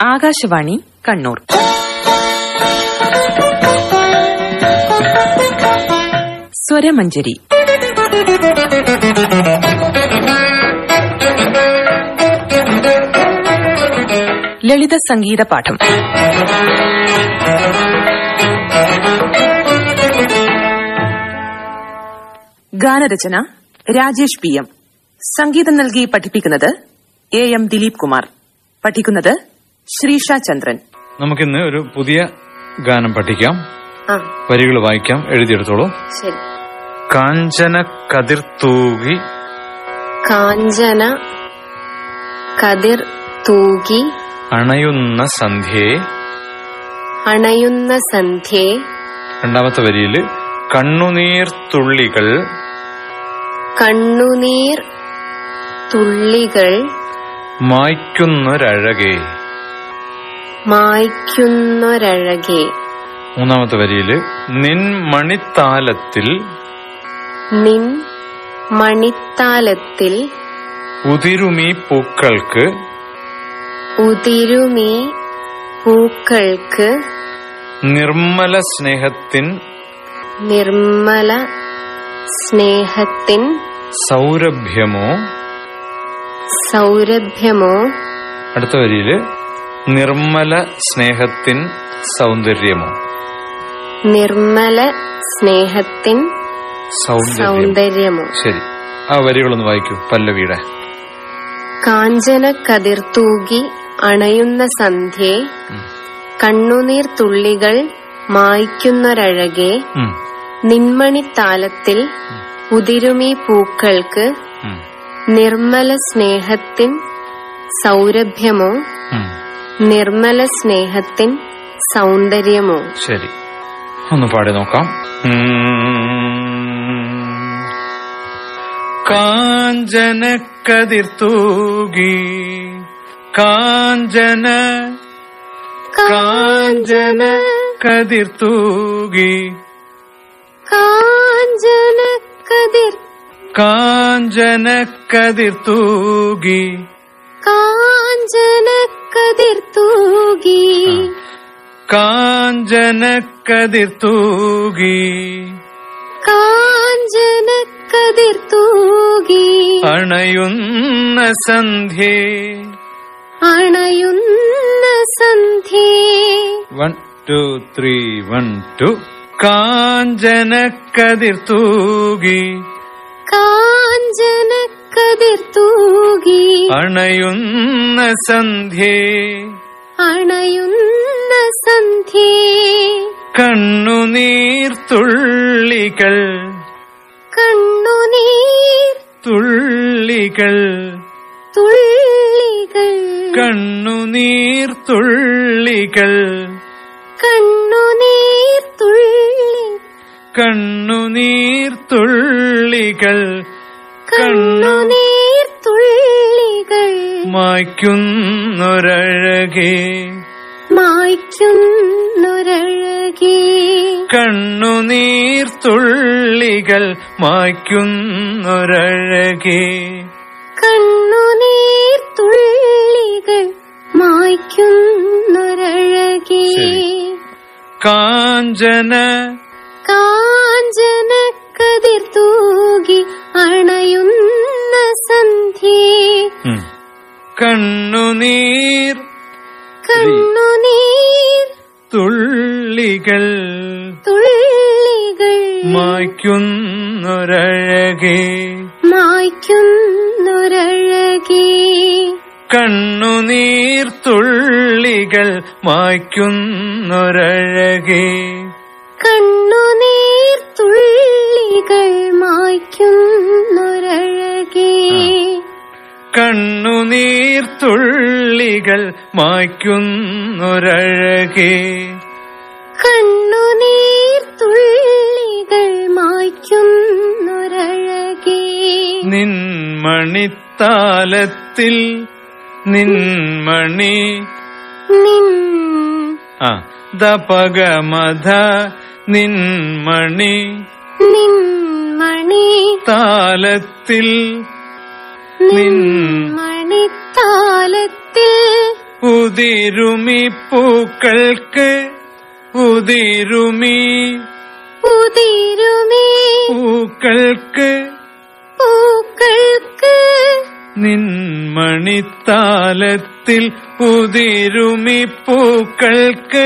ആകാശവാണി കണ്ണൂർ സ്വരമഞ്ജരി ലളിത സംഗീത പാഠം ഗാനരചന Rajesh P M സംഗീതം നൽകി പഠിപ്പിക്കുന്നത് എ എം ദിലീപ് കുമാർ പഠിക്കുന്നത് ശ്രീഷ ചന്ദ്രൻ നമുക്കിന്ന് ഒരു പുതിയ ഗാനം പഠിക്കാം ആ വരികൾ വായിക്കാം എഴുതിയെടുത്തോളൂ ശരി കാഞ്ചന കതിർത്തൂകി കാഞ്ചന കതിർ തൂകി അണയുന്ന സന്ധ്യയെ അണയുന്ന സന്ധ്യേ രണ്ടാമത്തെ വരിയിൽ കണ്ണുനീർ തുള്ളികൾ കണ്ണുനീർ തുള്ളികൾ മായ്ക്കുന്നൊരഴകെ മായ്ക്കുന്നൊരഴകെ മൂന്നാമത്തെ വരിയിൽ നിൻ മണിത്താലത്തിൽ നിൻ മണിത്താലത്തിൽ ഉതിരുമീ പൂക്കൾക്ക് ഉതിരുമീ പൂക്കൾക്ക് നിർമ്മല സ്നേഹത്തിൻ നിർമ്മല സ്നേഹത്തിൻ സൗരഭ്യമോ സൗരഭ്യമോ അടുത്ത വരിയില് നിർമ്മല സ്നേഹത്തിൻ സൗന്ദര്യമോ നിർമ്മല സ്നേഹത്തിൻ സൗന്ദര്യം സൗന്ദര്യമോ ശരി ആ വരികളൊന്ന് വായിക്കൂ പല്ലവിയുടെ കാഞ്ചന കതിർത്തൂകി അണയുന്ന സന്ധ്യേ ഉം. കണ്ണുനീർ തുള്ളികൾ മായ്ക്കുന്നൊരഴകെ ഉം, നിന്മണിത്താലത്തിൽ ഉതിരുമീ പൂക്കൾക്ക് ഉം, നിർമ്മല സ്നേഹത്തിൻ സൗരഭ്യമോ ഉം. നിർമ്മല സ്നേഹത്തിൻ സൗന്ദര്യമോ ശരി ഒന്ന് പാടി നോക്കാം കാഞ്ചന കതിർത്തൂകി കാഞ്ചന കാഞ്ചന കതിർത്തൂകി കാഞ്ചന കതിർ കാഞ്ചന കതിർത്തൂകി കാഞ്ചന കതിർത്തൂകി കാഞ്ചന കതിർത്തൂകി കാഞ്ചന കതിർത്തൂകി അണയുന്ന സന്ധ്യേ അണയുന്ന സന്ധ്യേ one two three one two കാഞ്ചന കതിർത്തൂകി കാഞ്ചന കതിർത്തൂകി അണയുന്ന സന്ധ്യേ അണയുന്ന സന്ധ്യേ കണ്ണുനീർ തുള്ളികൾ കണ്ണുനീർ തുള്ളികൾ തുള്ളികൾ കണ്ണുനീർ തുള്ളികൾ കണ്ണുനീർ തുള്ളി കണ്ണുനീർ തുള്ളികൾ കണ്ണുനീർ തുള്ളികൾ മായ്ക്കുന്നൊരഴകേ മായ്ക്കുന്നൊരഴകേ കണ്ണുനീർ തുള്ളികൾ മായ്ക്കുന്നൊരഴകേ കണ്ണുനീർ തുള്ളികൾ മായ്ക്കുന്നൊരഴകേ ശരി. കാഞ്ചന കാഞ്ചന കതിർ തൂകി അണയുന്ന സന്ധ്യേ ഉം. കണ്ണുനീർ കണ്ണുനീർ തുള്ളികൾ തുള്ളികൾ മായ്ക്കുന്നൊരഴകേ മായ്ക്കുന്നൊരഴകേ കണ്ണുനീർ തുള്ളികൾ മായ്ക്കുന്നൊരഴകേ കണ്ണുനീർ തുള്ളികൾ മായ്ക്കുന്നൊരഴകേ കണ്ണുനീർ തുള്ളികൾ മായ്ക്കുന്നൊരഴകേ കണ്ണുനീർ തുള്ളികൾ മായ്ക്കുന്നൊരഴകേ നിൻമണിത്താലത്തിൽ നിൻമണി നിൻ ആ ദപഗമധ നിൻമണി നിൻ മണി താലത്തിൽ നിൻ മണിത്താലത്തിൽ ഉതിരുമി പൂക്കൾക്ക് ഉതിരുമി ഉതിരുമേ പൂക്കൾക്ക് പൂക്കൾക്ക് നിൻമണിത്താലത്തിൽ ഉതിരുമി പൂക്കൾക്ക്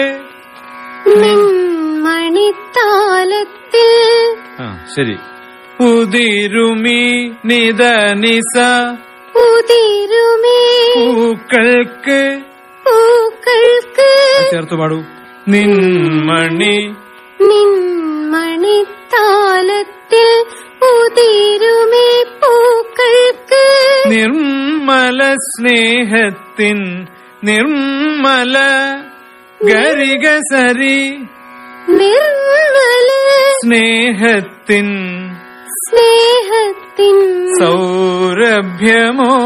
മണിത്താലത്തിൽ ആ ശരി ഉതിരുമി നിദനിസ ഉതിരുമേ പൂക്കൾക്ക് പൂക്കൾക്ക് ചേർത്ത് പാടൂ നിൻമണി നിൻ മണിത്താലത്തിൽ ഉതിരുമേ പൂക്കൾക്ക് നിർമ്മല സ്നേഹത്തിൻ നിർമ്മല ഗരിക സരി നിർമ്മല സ്നേഹത്തിൻ സ്നേഹത്തിൻ സൗരഭ്യമോ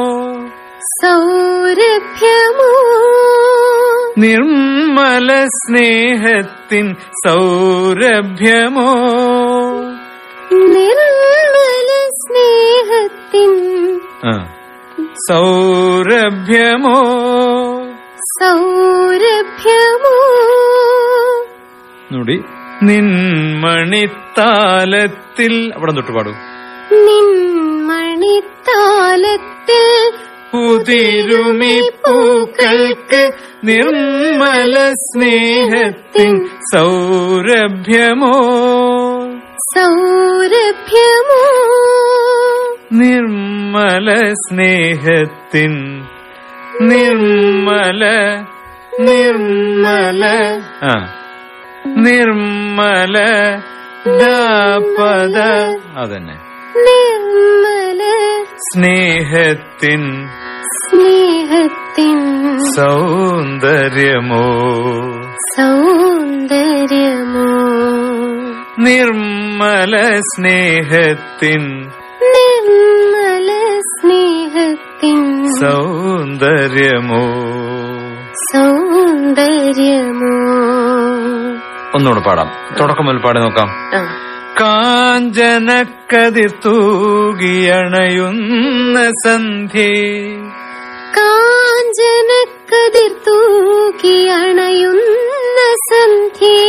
സൗരഭ്യമോ നിർമ്മല സ്നേഹത്തിൻ സൗരഭ്യമോ നിർമ്മല സ്നേഹത്തിൻ ആ. സൗരഭ്യമോ സൗരഭ്യമോ നുടി നിൻമണിത്താലത്തിൽ അവിടെ തൊട്ട് പാടൂ നിൻ മണിത്താലത്തിൽ ഉതിരുമി പൂക്കൾക്ക് നിർമ്മല സ്നേഹത്തിൻ സൗരഭ്യമോ സൗരഭ്യമോ നിർമ്മല സ്നേഹത്തിൻ നിർമ്മല നിർമ്മല ആ നിർമ്മല ദാപദ അതന്നെ നിർമ്മല സ്നേഹത്തിൻ സ്നേഹത്തിൻ സൗന്ദര്യമോ സൗന്ദര്യമോ നിർമ്മല സ്നേഹത്തിൻ നിർമ്മല സ്നേഹത്തിൻ സൗന്ദര്യമോ സൗന്ദര്യമോ ഒന്നുകൂടെ പാടാം തുടക്കം മുതൽ പാടി നോക്കാം ആ. കാഞ്ചന കതിർ തൂകിയണയുന്ന സന്ധ്യേ കാഞ്ചനക്കതിർ തൂക്കി അണയുന്ന സന്ധ്യേ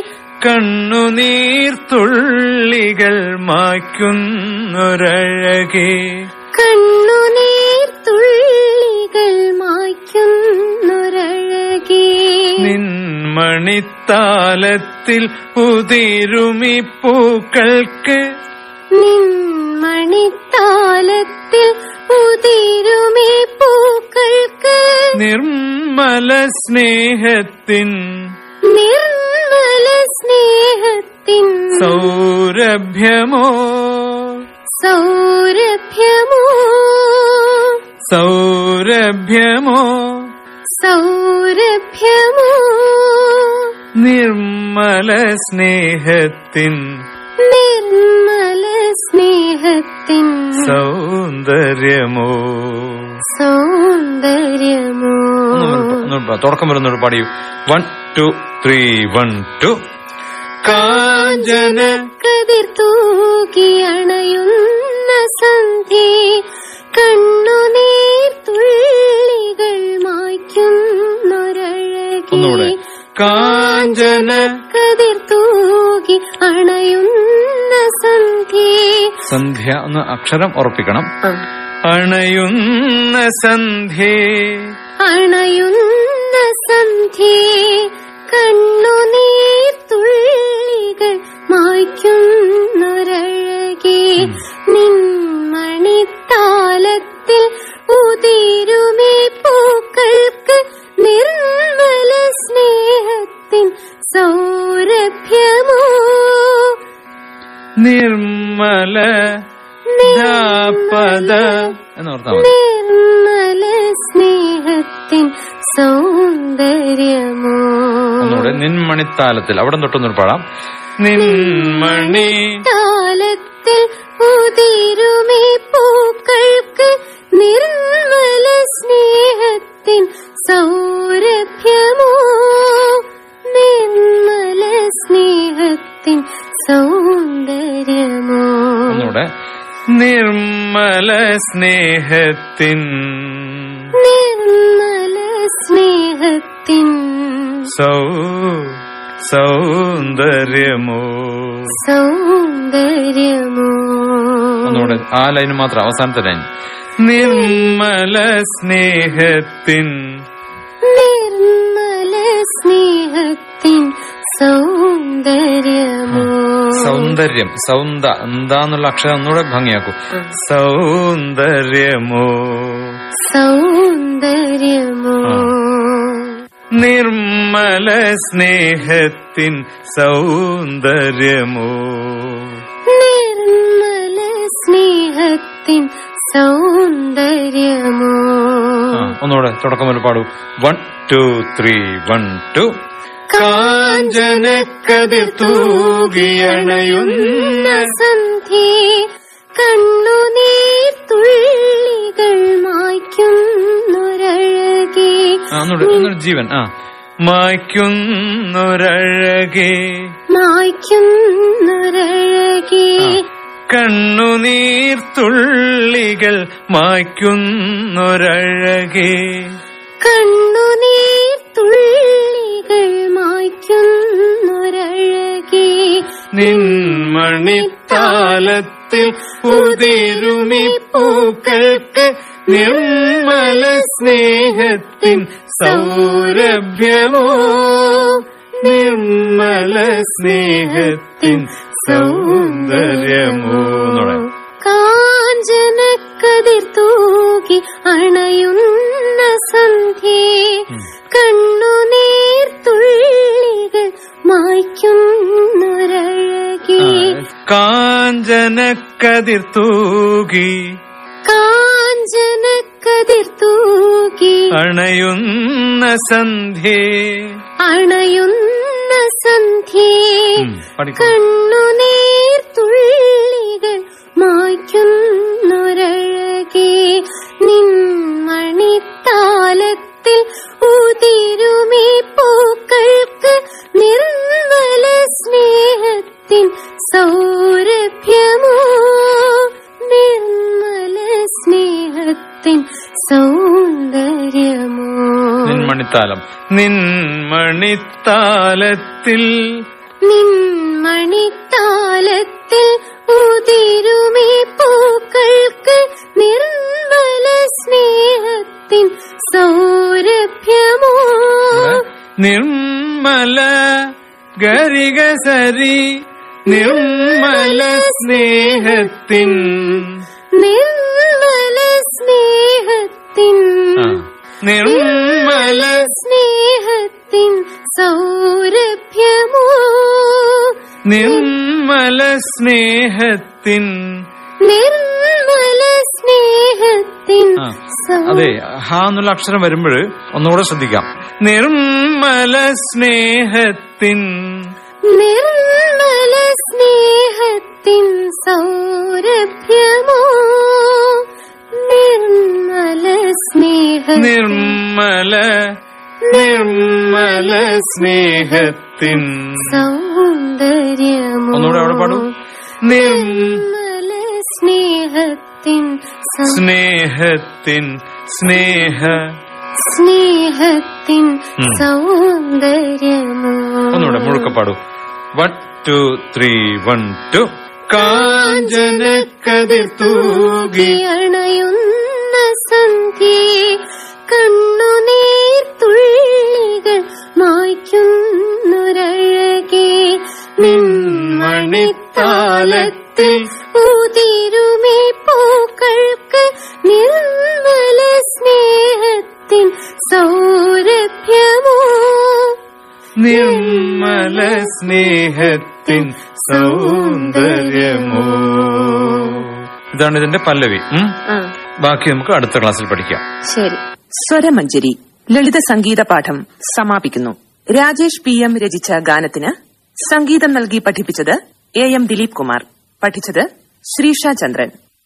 കണ്ണുനീർത്തുള്ളികൾ മായ്ക്കുന്നൊരഴകേ കണ്ണുനീർ തുള്ളികൾ മായ്ക്കുന്നൊരഴകേ നിൻമണിത്താലത്തിൽ ഉതിരുമി പൂക്കൾക്ക് നിൻ മണിത്താലത്തിൽ ഉതിരുമേ പൂക്കൾക്ക് നിർമ്മല സ്നേഹത്തിൻ നിർമ്മല സ്നേഹത്തിൻ സൗരഭ്യമോ സൗരഭ്യമോ സൗരഭ്യമോ സൗരഭ്യമോ നിർമ്മല സ്നേഹത്തിൻ നിർമ്മല സ്നേഹത്തിൻ സൗന്ദര്യമോ സൗന്ദര്യമോ തുടക്കം വരുന്നോട് പാടിയൂ one two three one two കാഞ്ചന കതിർ തൂക്കി അണയുന്ന സന്ധ്യേ കണ്ണുനീർ തുള്ളികൾ മായ്ക്കുന്നൊരഴകേ ഒന്നുകൂടെ കാഞ്ചന കതിർ തൂകി അണയുന്ന സന്ധ്യേ സന്ധ്യ എന്ന് അക്ഷരം ഉറപ്പിക്കണം അണയുന്ന സന്ധ്യേ അണയുന്ന സന്ധ്യേ കണ്ണുനീർ തുള്ളികൾ മായ്ക്കുന്നൊരഴകേ നിൻ മണിത്താലത്തിൽ ഉതിരുമേ പൂക്കൾക്ക് നിർമ്മല സ്നേഹത്തിൻ സൗരഭ്യമോ നിർമ്മല പദ എന്നോർത്താ മതി നിർമ്മല സ്നേഹത്തിൻ സൗന്ദര്യമോ ഒന്നുകൂടെ നിൻമണിത്താലത്തിൽ അവിടെ തൊട്ടൊന്നൂടെ പാടാം നിൻമണി താലത്തിൽ ഉതിരുമേ പൂക്കൾക്ക് നിർമ്മല സ്നേഹത്തിൻ സൗരഭ്യമോ നിർമ്മല സ്നേഹത്തിൻ സൗന്ദര്യമോ ഒന്നുകൂടെ നിർമ്മല സ്നേഹത്തിൻ നിർമ്മല സ്നേഹത്തിൻ സൗ സൗന്ദര്യമോ സൗന്ദര്യമോ ഒന്നുകൂടെ ആ ലൈൻ മാത്രം അവസാനത്തെ ലൈൻ നിർമ്മല സ്നേഹത്തിൻ നിർമ്മല സ്നേഹത്തിൻ സൗന്ദര്യമോ സൗന്ദര്യം സൗന്ദ എന്താന്നുള്ള അക്ഷരം ഒന്നുകൂടെ ഭംഗിയാക്കൂ സൗന്ദര്യമോ സൗന്ദര്യമോ നിർമ്മല സ്നേഹത്തിൻ സൗന്ദര്യമോ നിർമ്മല സ്നേഹത്തിൻ സൗന്ദര്യമോ ആ, ഒന്നുകൂടെ തുടക്കം മുതൽ പാടൂ one two three one two കാഞ്ചനക്കതിർ തൂകിയണയുന്ന സന്ധ്യേ കണ്ണുനീർ തുള്ളികൾ മായ്ക്കുന്നൊരഴകേ ആ, ഒന്നുകൂടെ ഒന്നുകൂടെ ജീവൻ ആ മായ്ക്കുന്നൊരഴകേ മായ്ക്കുന്നൊരഴകേ ആ. കണ്ണുനീർ തുള്ളികൾ മായ്ക്കുന്നൊരഴകേ കണ്ണുനീർ തുള്ളികൾ മായ്ക്കുന്നൊരഴകേ നിൻമണിത്താലത്തിൽ ഉതിരുമി പൂക്കൾക്ക് നിർമ്മല സ്നേഹത്തിൻ സൗരഭ്യമോ നിർമ്മല സ്നേഹത്തിൻ സൗന്ദര്യമോ എന്നൂടെ. കാഞ്ചനക്കതിർ തൂകി അണയുന്ന സന്ധ്യേ കണ്ണുനീർ തുള്ളികൾ മായ്ക്കുന്നൊരഴകേ കാഞ്ചനക്കതിർ തൂകി കാഞ്ചനക്കതിർ തൂകി അണയുന്ന സന്ധ്യേ അണയുന്ന സന്ധ്യേ ഉം, പഠിക്കൂ. കണ്ണുനീർ തുള്ളികൾ മായ്ക്കുന്നൊരഴകേ നിൻമണിത്താലത്തിൽ ഉതിരുമി പൂക്കൾക്ക് നിർമ്മല സ്നേഹത്തിൻ സൗരഭ്യമോ നിർമ്മല സ്നേഹത്തിൻ സൗന്ദര്യമോ നിൻമണിത്താലം നിൻമണിത്താലത്തിൽ നിൻമണിത്താലത്തിൽ ഉതിരുമി പൂക്കൾക്ക് നിർമ്മല സ്നേഹത്തിൻ സൗരഭ്യമോ നിർമ്മല ഗരിക സരി നിർമ്മല സ്നേഹത്തിൻ നിർമ്മല സ്നേഹത്തിൻ ആ, നിർമ്മല സ്നേഹത്തിൻ സൗരഭ്യമോ നിർമ്മല സ്നേഹത്തിൻ നിർമ്മല സ്നേഹത്തിൻ ആ, സൗ- അതെ ഹ എന്നുള്ള അക്ഷരം വരുമ്പോൾ ഒന്നുകൂടെ ശ്രദ്ധിക്കാം നിർമ്മല സ്നേഹത്തിൻ നിർമ്മല സ്നേഹത്തിൻ സൗരഭ്യമോ നിർമ്മല സ്നേഹ നിർമ്മല നിർമ്മല സ്നേഹത്തിൻ സൗന്ദര്യമോ ഒന്നുകൂടെ അവിടെ പാടൂ നിർ നിർമ്മല സ്നേഹത്തിൻ സൗ- സ്നേഹത്തിൻ സ്നേഹ സ്നേഹത്തിൻ ഉം. സൗന്ദര്യമോ ഒന്നുകൂടെ മുഴുക്ക പാടൂ one two three one two കാഞ്ചന കതിർ തൂകി അണയുന്ന സന്ധ്യേ കണ്ണുനീർ തുള്ളികൾ മായ്ക്കുന്നൊരഴകേ നിൻമണിത്താലത്തിൽ ഉതിരുമി പൂക്കൾക്ക് നിർമ്മല സ്നേഹത്തിൻ സൗരഭ്യമോ നിർമ്മല സ്നേഹത്തിൻ സൗന്ദര്യമോ ഇതാണ് ഇതിന്റെ പല്ലവി ഉം? ബാക്കി നമുക്ക് അടുത്ത ക്ലാസ്സിൽ പഠിക്കാം ശരി സ്വരമഞ്ജരി ലളിത സംഗീത പാഠം സമാപിക്കുന്നു രാജേഷ് പി എം രചിച്ച ഗാനത്തിന് സംഗീതം നൽകി പഠിപ്പിച്ചത് എ എം ദിലീപ് കുമാർ പഠിച്ചത് ശ്രീഷ ചന്ദ്രൻ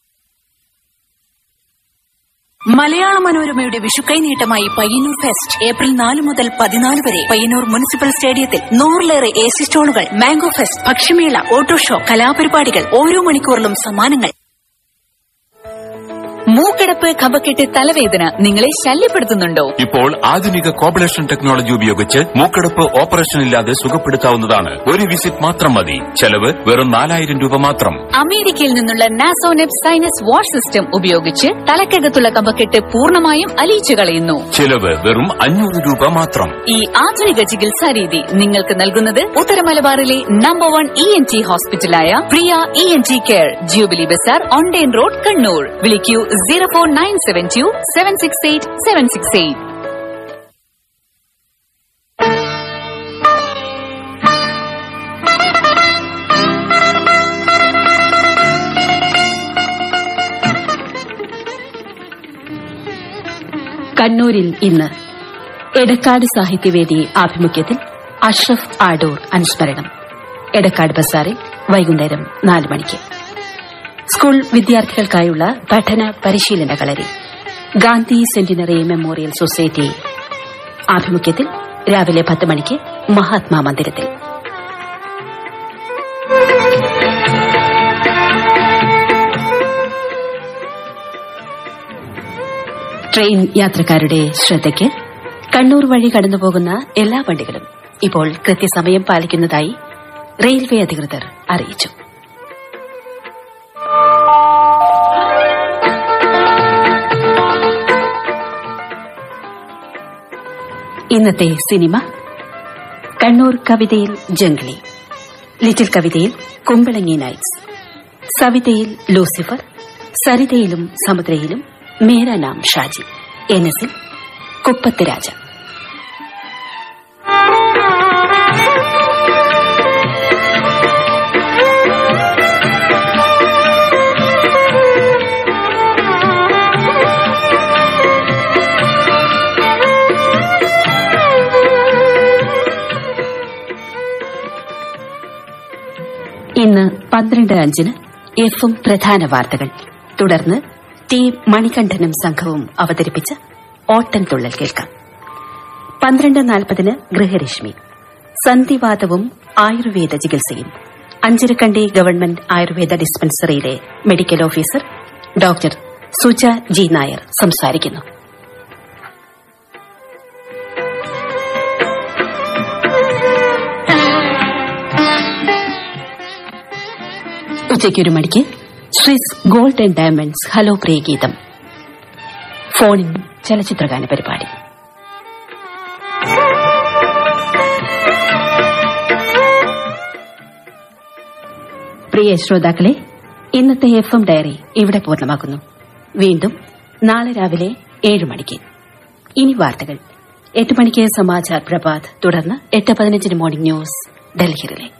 മലയാള മനോരമയുടെ വിഷുക്കൈനീട്ടമായി പയ്യന്നൂർ ഫെസ്റ്റ് ഏപ്രിൽ നാല് മുതൽ പതിനാല് വരെ പയ്യന്നൂർ മുനിസിപ്പൽ സ്റ്റേഡിയത്തിൽ നൂറിലേറെ എ സി സ്റ്റോളുകൾ മാംഗോ ഫെസ്റ്റ് ഭക്ഷ്യമേള ഓട്ടോ ഷോ കലാപരിപാടികൾ ഓരോ മണിക്കൂറിലും സമ്മാനങ്ങൾ മൂക്കടപ്പ് കഫക്കെട്ട് തലവേദന നിങ്ങളെ ശല്യപ്പെടുത്തുന്നുണ്ടോ ഇപ്പോൾ ആധുനിക കോപ്പറേഷൻ ടെക്നോളജി ഉപയോഗിച്ച് മൂക്കടപ്പ് ഓപ്പറേഷൻ ഇല്ലാതെ സുഖപ്പെടുത്താവുന്നതാണ് ഒരു വിസിറ്റ് മാത്രം മതി ചെലവ് വെറും നാലായിരം രൂപ മാത്രം അമേരിക്കയിൽ നിന്നുള്ള നാസോനെറ്റ് സൈനസ് വാഷ് സിസ്റ്റം ഉപയോഗിച്ച് തലക്കകത്തുള്ള കഫക്കെട്ട് പൂർണ്ണമായും അലിയിച്ചു കളയുന്നു ചെലവ് വെറും അഞ്ഞൂറ് രൂപ മാത്രം ഈ ആധുനിക ചികിത്സാ രീതി നിങ്ങൾക്ക് നൽകുന്നത് ഉത്തര മലബാറിലെ number one E N T ഹോസ്പിറ്റലായ Priya E N T care jubilee bazaar online road Kannur വിളിക്കൂ zero four nine seven two seven six eight seven six eight കണ്ണൂരിൽ ഇന്ന് എടക്കാട് സാഹിത്യവേദി ആഭിമുഖ്യത്തിൽ അഷ്റഫ് ആഡൂർ അനുസ്മരണം എടക്കാട് ബസാറിൽ വൈകുന്നേരം നാല് മണിക്ക് സ്കൂൾ വിദ്യാർത്ഥികൾക്കായുള്ള പഠന പരിശീലന കളരി ഗാന്ധി സെന്റിനറി മെമ്മോറിയൽ സൊസൈറ്റി ആഭിമുഖ്യത്തിൽ രാവിലെ പത്ത് മണിക്ക് മഹാത്മാ മന്ദിരത്തിൽ ട്രെയിൻ യാത്രക്കാരുടെ ശ്രദ്ധയ്ക്ക് കണ്ണൂർ വഴി കടന്നുപോകുന്ന എല്ലാ വണ്ടികളും ഇപ്പോൾ കൃത്യസമയം പാലിക്കുന്നതായി റെയിൽവേ അധികൃതർ അറിയിച്ചു ഇന്നത്തെ സിനിമ കണ്ണൂർ കവിതയിൽ ജംഗ്ലി ലിറ്റിൽ കവിതയിൽ കുമ്പളങ്ങി നൈറ്റ്സ് സവിതയിൽ ലൂസിഫർ സരിതയിലും സമുദ്രയിലും മേര നാം ഷാജി എനസിൽ കുപ്പത്ത് രാജ ഇന്ന് പന്ത്രണ്ട് അഞ്ചിന് എഫും പ്രധാന വാർത്തകൾ തുടർന്ന് ടി മണികണ്ഠനും സംഘവും അവതരിപ്പിച്ച ഓട്ടൻതുള്ളൽ കേൾക്കാം പന്ത്രണ്ട് നാൽപ്പതിന് ഗൃഹരശ്മി സന്ധിവാതവും ആയുർവേദ ചികിത്സയും അഞ്ചരക്കണ്ടി ഗവൺമെന്റ് ആയുർവേദ ഡിസ്പെൻസറിയിലെ medical officer doctor Suja G Nair സംസാരിക്കുന്നു ഉച്ചയ്ക്ക് ഒരു മണിക്ക് Swiss gold and diamonds hello പ്രിയ ഗീതം ഫോണിൻ ചലച്ചിത്രഗാന പരിപാടി പ്രിയ ശ്രോതാക്കളെ ഇന്നത്തെ എഫ് എം ഡയറി ഇവിടെ പൂർണ്ണമാക്കുന്നു വീണ്ടും നാളെ രാവിലെ ഏഴ് മണിക്ക് ഇനി വാർത്തകൾ എട്ട് മണിക്ക് സമാചാർ പ്രഭാത് തുടർന്ന് എട്ട് പതിനഞ്ചിന് മോർണിംഗ് ന്യൂസ് ഡൽഹിയിലെ